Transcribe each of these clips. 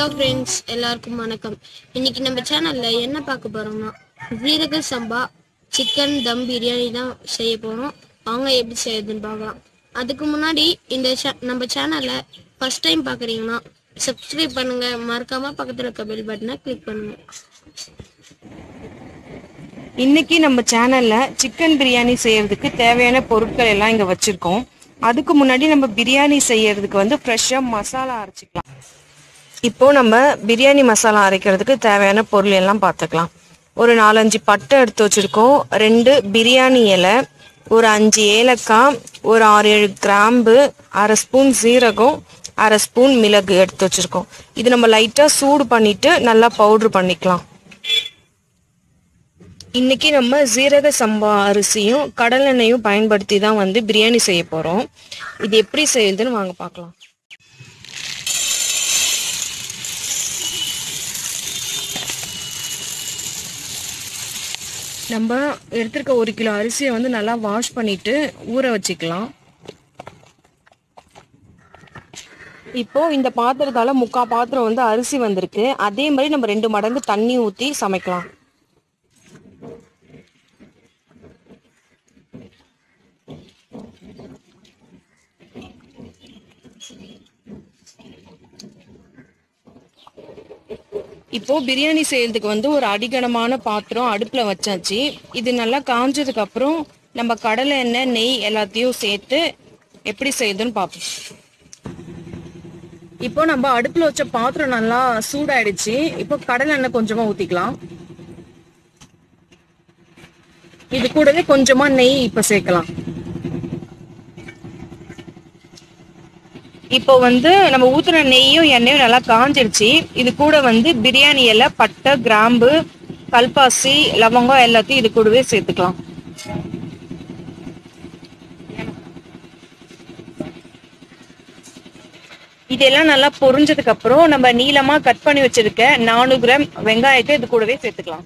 friends எல்லாருக்கும் வணக்கம் இன்னைக்கு நம்ம சேனல்ல என்ன பார்க்க போறோம்னா ஜீரக சம்பா சிக்கன் தம் பிரியாணி தான் செய்ய போறோம் அவங்க எப்படி செய்யறதுன்னு பார்க்கலாம் அதுக்கு முன்னாடி இந்த cha- நம்ம சேனல்ல ஃபர்ஸ்ட் டைம் பார்க்குறீங்கன்னா சப்ஸ்கிரைப் பண்ணுங்க மறக்காம பக்கத்துல இருக்க பெல் பட்டனை கிளிக் பண்ணுங்க இன்னைக்கு நம்ம சேனல்ல சிக்கன் பிரியாணி செய்யறதுக்கு தேவையான பொருட்கள் எல்லாம் இங்க வச்சிருக்கோம் அதுக்கு முன்னாடி நம்ம பிரியாணி செய்யறதுக்கு வந்து ஃப்ரெஷ்ஷா மசாலா அரைச்சிக்கலாம் இப்போ நம்ம பிரியாணி மசாலா அரைக்கிறதுக்கு தேவையான பொருள் எல்லாம் பார்த்துக்கலாம் ஒரு நாலஞ்சு பட்டை எடுத்து வச்சிருக்கோம் ரெண்டு பிரியாணி இலை ஒரு அஞ்சு ஏலக்காய் ஒரு ஆறு ஏழு கிராம்பு அரை ஸ்பூன் சீரகம் அரை ஸ்பூன் மிளகு எடுத்து வச்சிருக்கோம் இது நம்ம லைட்டா சூடு பண்ணிட்டு நல்லா பவுடர் பண்ணிக்கலாம் இன்னைக்கு நம்ம ஜீரக சம்பா அரிசியும் கடலெண்ணெயும் பயன்படுத்தி தான் வந்து பிரியாணி செய்ய போறோம் இது எப்படி செய்யுதுன்னு வாங்க பார்க்கலாம் நம்ம எடுத்திருக்க ஒரு கிலோ அரிசியை வந்து நல்லா வாஷ் பண்ணிட்டு ஊற வச்சுக்கலாம் இப்போ இந்த பாத்திரத்தால முக்கா பாத்திரம் வந்து அரிசி வந்திருக்கு அதே மாதிரி நம்ம ரெண்டு மடங்கு தண்ணி ஊற்றி சமைக்கலாம் இப்போ பிரியாணி செய்யறதுக்கு வந்து ஒரு அடிகனமான பாத்திரம் அடுப்புல வச்சாச்சு இது நல்லா காஞ்சதுக்கு அப்புறம் நம்ம கடலை எண்ணெய் நெய் எல்லாத்தையும் சேர்த்து எப்படி செய்யுதுன்னு பார்ப்போம் இப்போ நம்ம அடுப்புல வச்ச பாத்திரம் நல்லா சூடாயிடுச்சு இப்போ கடலை எண்ணெய் கொஞ்சமா ஊத்திக்கலாம் இது கூடவே கொஞ்சமா நெய் இப்ப சேர்க்கலாம் இப்போ வந்து நம்ம ஊத்துன நெய்யும் எண்ணெயும் நல்லா காஞ்சிருச்சு இது கூட வந்து பிரியாணி இலை பட்டை கிராம்பு கல்பாசி லவங்கம் எல்லாத்தையும் இது கூடவே சேர்த்துக்கலாம் இதெல்லாம் நல்லா பொரிஞ்சதுக்கு அப்புறம் நம்ம நீளமா கட் பண்ணி வச்சிருக்க நானூறு கிராம் வெங்காயத்தை இது கூடவே சேர்த்துக்கலாம்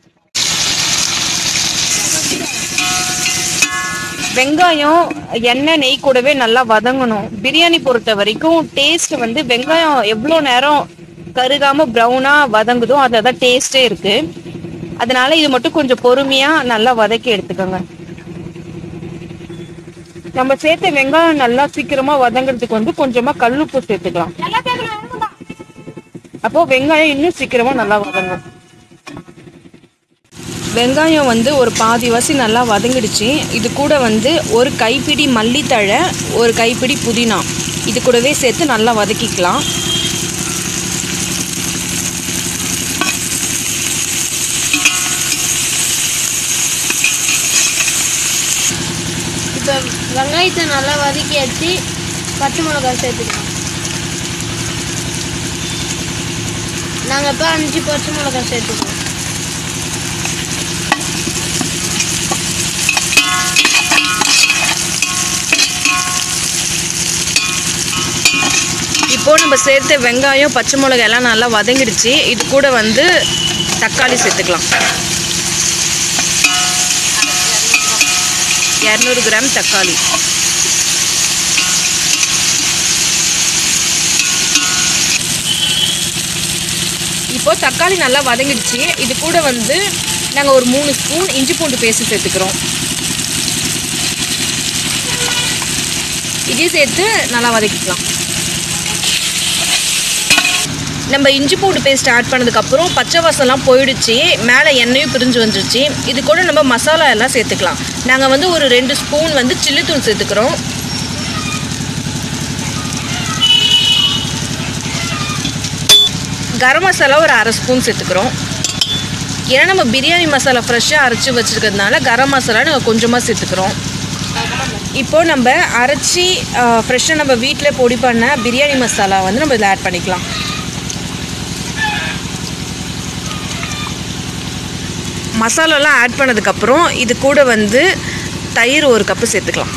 வெங்காயம் எண்ணெய் நெய் கூடவே நல்லா வதங்கணும் பிரியாணி பொறுத்த வரைக்கும் டேஸ்ட் வந்து வெங்காயம் எவ்வளோ நேரம் கருகாம ப்ரௌனா வதங்குதோ அதில் தான் டேஸ்டே இருக்கு அதனால இது மட்டும் கொஞ்சம் பொறுமையா நல்லா வதக்கி எடுத்துக்கோங்க நம்ம சேர்த்த வெங்காயம் நல்லா சீக்கிரமா வதங்குறதுக்கு வந்து கொஞ்சமா கல்லுப்பு சேர்த்துக்கலாம் அப்போ வெங்காயம் இன்னும் சீக்கிரமா நல்லா வதங்கும் வெங்காயம் வந்து ஒரு பாதி வாசி நல்லா வதங்கிடுச்சு இது கூட வந்து ஒரு கைப்பிடி மல்லித்தழை ஒரு கைப்பிடி புதினா இது கூடவே சேர்த்து நல்லா வதக்கிக்கலாம் இப்போ வெங்காயத்தை நல்லா வதக்கியாச்சு பச்சை மிளகாய் சேர்த்துக்கலாம் நாங்கள் இப்போ அஞ்சு பச்சை மிளகாய் சேர்த்துக்கிறோம் இப்போ நம்ம சேர்த்த வெங்காயம் பச்சை மிளகாய் எல்லாம் நல்லா வதங்கிடுச்சு இது கூட வந்து தக்காளி சேர்த்துக்கலாம் இரநூறு கிராம் தக்காளி இப்போ தக்காளி நல்லா வதங்கிடுச்சு இது கூட வந்து நாங்கள் ஒரு மூணு ஸ்பூன் இஞ்சி பூண்டு பேஸ்ட் சேர்த்துக்கிறோம் இதையும் சேர்த்து நல்லா வதக்கிக்கலாம் நம்ம இஞ்சி பூண்டு பேஸ்ட் ஆட் பண்ணதுக்கப்புறம் பச்சை வாசம்லாம் போயிடுச்சு மேலே எண்ணெயும் பிரிஞ்சு வந்துருச்சு இது கூட நம்ம மசாலா எல்லாம் சேர்த்துக்கலாம் நாங்கள் வந்து ஒரு ரெண்டு ஸ்பூன் வந்து சில்லித்தூள் சேர்த்துக்கிறோம் கரம் மசாலா ஒரு அரை ஸ்பூன் சேர்த்துக்கிறோம் ஏன்னா நம்ம பிரியாணி மசாலா ஃப்ரெஷ்ஷாக அரைச்சி வச்சுருக்கிறதுனால கரம் மசாலா நாங்கள் கொஞ்சமாக சேர்த்துக்கிறோம் இப்போ நம்ம அரைச்சி ஃப்ரெஷ்ஷாக நம்ம வீட்டில் பொடி பண்ண பிரியாணி மசாலா வந்து நம்ம இதில் ஆட் பண்ணிக்கலாம் மசாலாலாம் ஆட் பண்ணதுக்கப்புறம் இது கூட வந்து தயிர் ஒரு கப்பு சேர்த்துக்கலாம்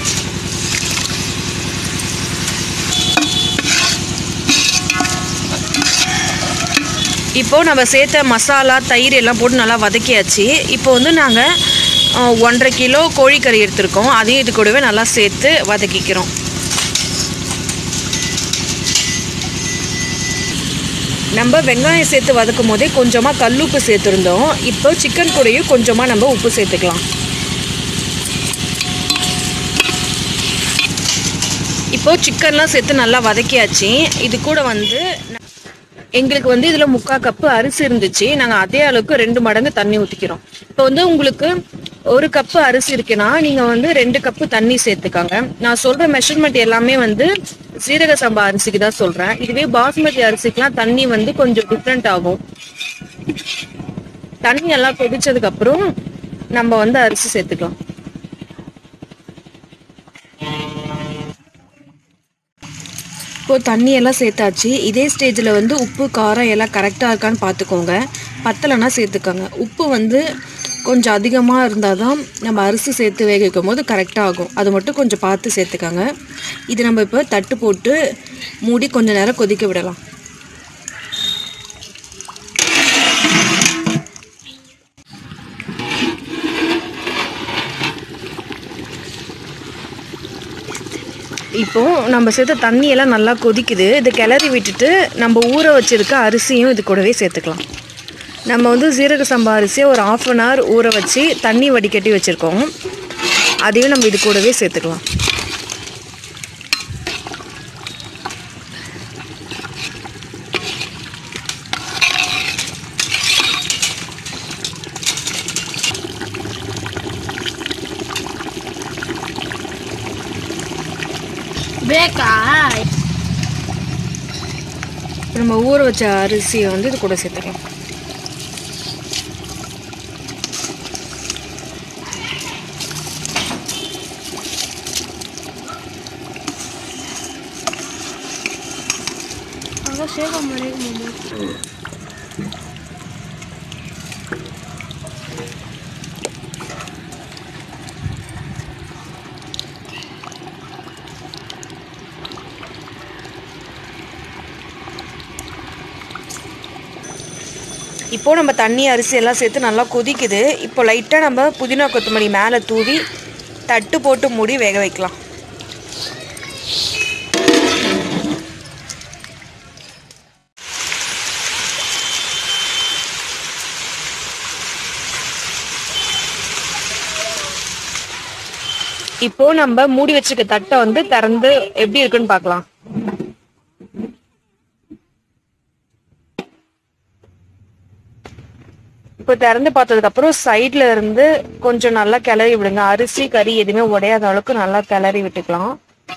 இப்போ நம்ம சேர்த்த மசாலா தயிர் எல்லாம் போட்டு நல்லா வதக்கியாச்சு இப்போ வந்து நாங்கள் ஒன்றரை கிலோ கோழிக்கறி எடுத்திருக்கோம் அதையும் இது கூடவே நல்லா சேர்த்து வதக்கிக்கிறோம் நம்ம வெங்காயம் சேர்த்து வதக்கும் போதே கொஞ்சமாக கல்லுப்பு சேர்த்துருந்தோம் இப்போ சிக்கன் கூடயும் கொஞ்சமாக நம்ம உப்பு சேர்த்துக்கலாம் இப்போ சிக்கன்லாம் சேர்த்து நல்லா வதக்கியாச்சு இது கூட வந்து எங்களுக்கு வந்து இதில் முக்கால் கப்பு அரிசி இருந்துச்சு நாங்கள் அதே அளவுக்கு ரெண்டு மடங்கு தண்ணி ஊற்றிக்கிறோம் இப்போ வந்து உங்களுக்கு ஒரு கப்பு அரிசி இருக்குன்னா நீங்கள் வந்து ரெண்டு கப்பு தண்ணி சேர்த்துக்காங்க நான் சொல்கிற மெஷர்மெண்ட் எல்லாமே வந்து சீரக சம்பா அரிசிக்கு தான் சொல்கிறேன் இதுவே பாஸ்மதி அரிசிக்கெலாம் தண்ணி வந்து கொஞ்சம் டிஃப்ரெண்ட் ஆகும் தண்ணி எல்லாம் கொதிச்சதுக்கு அப்புறம் நம்ம வந்து அரிசி சேர்த்துக்கலாம் இப்போ தண்ணி எல்லாம் சேர்த்தாச்சு இதே ஸ்டேஜில் வந்து உப்பு காரம் எல்லாம் கரெக்டாக இருக்கான்னு பார்த்துக்கோங்க பத்தலைன்னா சேர்த்துக்கோங்க உப்பு வந்து கொஞ்சம் அதிகமாக இருந்தால் தான் நம்ம அரிசி சேர்த்து வேக வைக்கும் போது கரெக்டாக ஆகும் அது மட்டும் கொஞ்சம் பார்த்து சேர்த்துக்கோங்க இது நம்ம இப்போ தட்டு போட்டு மூடி கொஞ்ச நேரம் கொதிக்க விடலாம் இப்போ நம்ம சேர்த்த தண்ணி எல்லாம் நல்லா கொதிக்குது இது கிளறி விட்டுட்டு நம்ம ஊற வச்சிருக்க அரிசியும் இது கூடவே சேர்த்துக்கலாம் நம்ம வந்து சீரக சம்பா அரிசியை ஒரு ஆஃப் அன் ஹவர் ஊற வச்சு தண்ணி வடிகட்டி வச்சுருக்கோம் அதையும் நம்ம இது கூடவே சேர்த்துக்கலாம் பிரேக்கா இப்போ நம்ம ஊற வச்ச அரிசியை வந்து இது கூட சேர்த்துக்கலாம் அங்கே சேவ மாதிரி இப்போ நம்ம தண்ணி அரிசி எல்லாம் சேர்த்து நல்லா கொதிக்குது இப்போ லைட்டாக நம்ம புதினா கொத்தமல்லி மேலே தூவி தட்டு போட்டு மூடி வேக வைக்கலாம் இப்போ நம்ம மூடி வச்சிருக்க தட்டை வந்து திறந்து எப்படி இருக்குன்னு பார்க்கலாம் இப்போ திறந்து பார்த்ததுக்கு அப்புறம் சைட்ல இருந்து கொஞ்சம் நல்லா கிளறி விடுங்க அரிசி கறி எதுவுமே உடையாத அளவுக்கு நல்லா கிளறி விட்டுக்கலாம்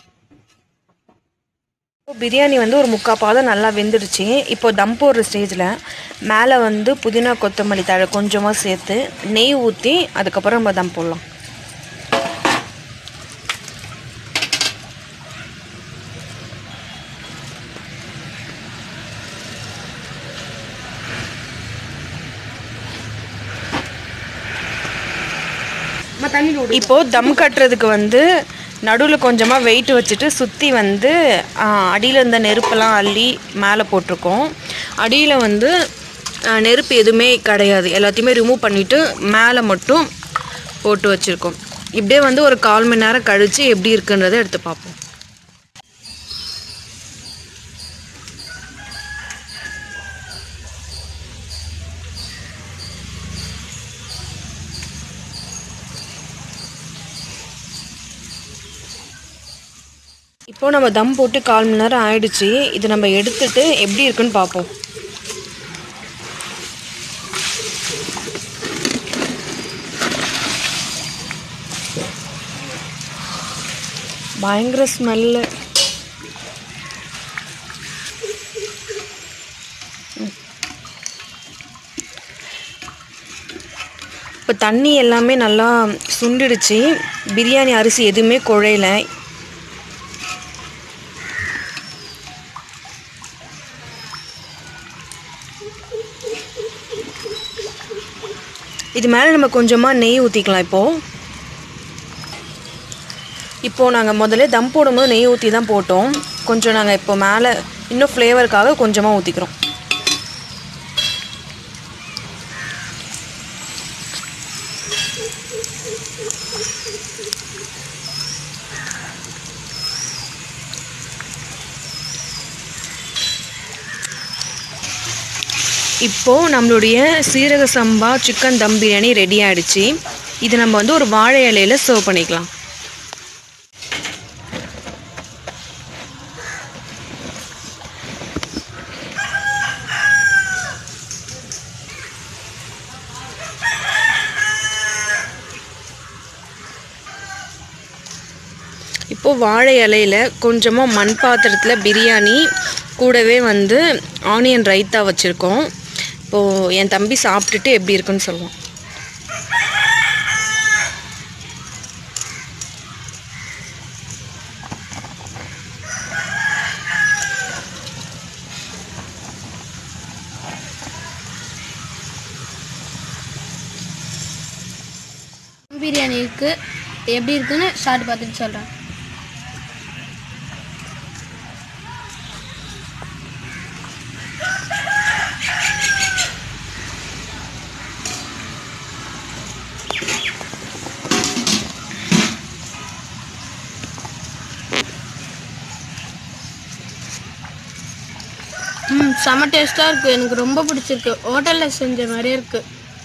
இப்போ பிரியாணி வந்து ஒரு முக்கால் பாதம் நல்லா வெந்துடுச்சு இப்போ தம் போடுற ஸ்டேஜில் மேலே வந்து புதினா கொத்தமல்லி தழை கொஞ்சமாக சேர்த்து நெய் ஊற்றி அதுக்கப்புறம் நம்ம தம் போடலாம் இப்போ தம் கட்டுறதுக்கு வந்து நடுவில் கொஞ்சமாக வெயிட் வச்சுட்டு சுற்றி வந்து அடியில் இருந்த நெருப்பெல்லாம் அள்ளி மேலே போட்டிருக்கோம் அடியில் வந்து ஆ, நெருப்பு எதுவுமே கிடையாது எல்லாத்தையுமே ரிமூவ் பண்ணிவிட்டு மேலே மட்டும் போட்டு வச்சுருக்கோம் இப்படியே வந்து ஒரு கால் மணி நேரம் கழித்து எப்படி இருக்குன்றதை எடுத்து பார்ப்போம் இப்போ நம்ம தம் போட்டு கால் மணி நேரம் ஆயிடுச்சு இது நம்ம எடுத்துட்டு எப்படி இருக்குன்னு பார்ப்போம் பயங்கர ஸ்மெல்லு இப்போ தண்ணி எல்லாமே நல்லா சுண்டிடுச்சு பிரியாணி அரிசி எதுவுமே குழையல இது மேலே நம்ம கொஞ்சமாக நெய் ஊற்றிக்கலாம் இப்போது இப்போது நாங்கள் முதல்ல தம் போடும்போது நெய் ஊற்றி தான் போட்டோம் கொஞ்சம் நாங்கள் இப்போ மேலே இன்னும் ஃப்ளேவருக்காக கொஞ்சமாக ஊற்றிக்கிறோம் இப்போது நம்மளுடைய சீரக சம்பா சிக்கன் தம் பிரியாணி ரெடி ஆயிடுச்சு இது நம்ம வந்து ஒரு வாழை இலையில சர்வ் பண்ணிக்கலாம் இப்போது வாழை இலையில கொஞ்சமாக மண் பாத்திரத்தில் பிரியாணி கூடவே வந்து ஆனியன் ரைத்தா வச்சுருக்கோம் இப்போது என் தம்பி சாப்பிட்டுட்டு எப்படி இருக்குன்னு சொல்லுவான் பிரியாணி இருக்கு எப்படி இருக்குன்னு சாப்பிட்டு பார்த்துட்டு சொல்கிறேன் ம் செம்ம டேஸ்ட்டாக இருக்குது எனக்கு ரொம்ப பிடிச்சிருக்கு ஹோட்டலில் செஞ்ச மாதிரியே இருக்குது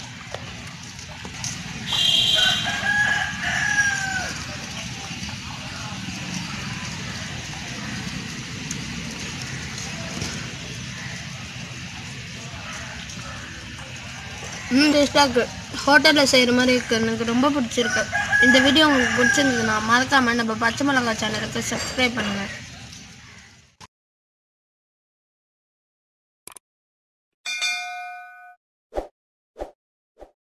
ம் டேஸ்ட்டாக இருக்குது ஹோட்டலில் செய்கிற மாதிரி இருக்குது எனக்கு ரொம்ப பிடிச்சிருக்கு இந்த வீடியோ உங்களுக்கு பிடிச்சிருந்ததுன்னா மறக்காமல் நம்ம பச்சை மிளகா சேனலுக்கு சப்ஸ்கிரைப் பண்ணுங்கள்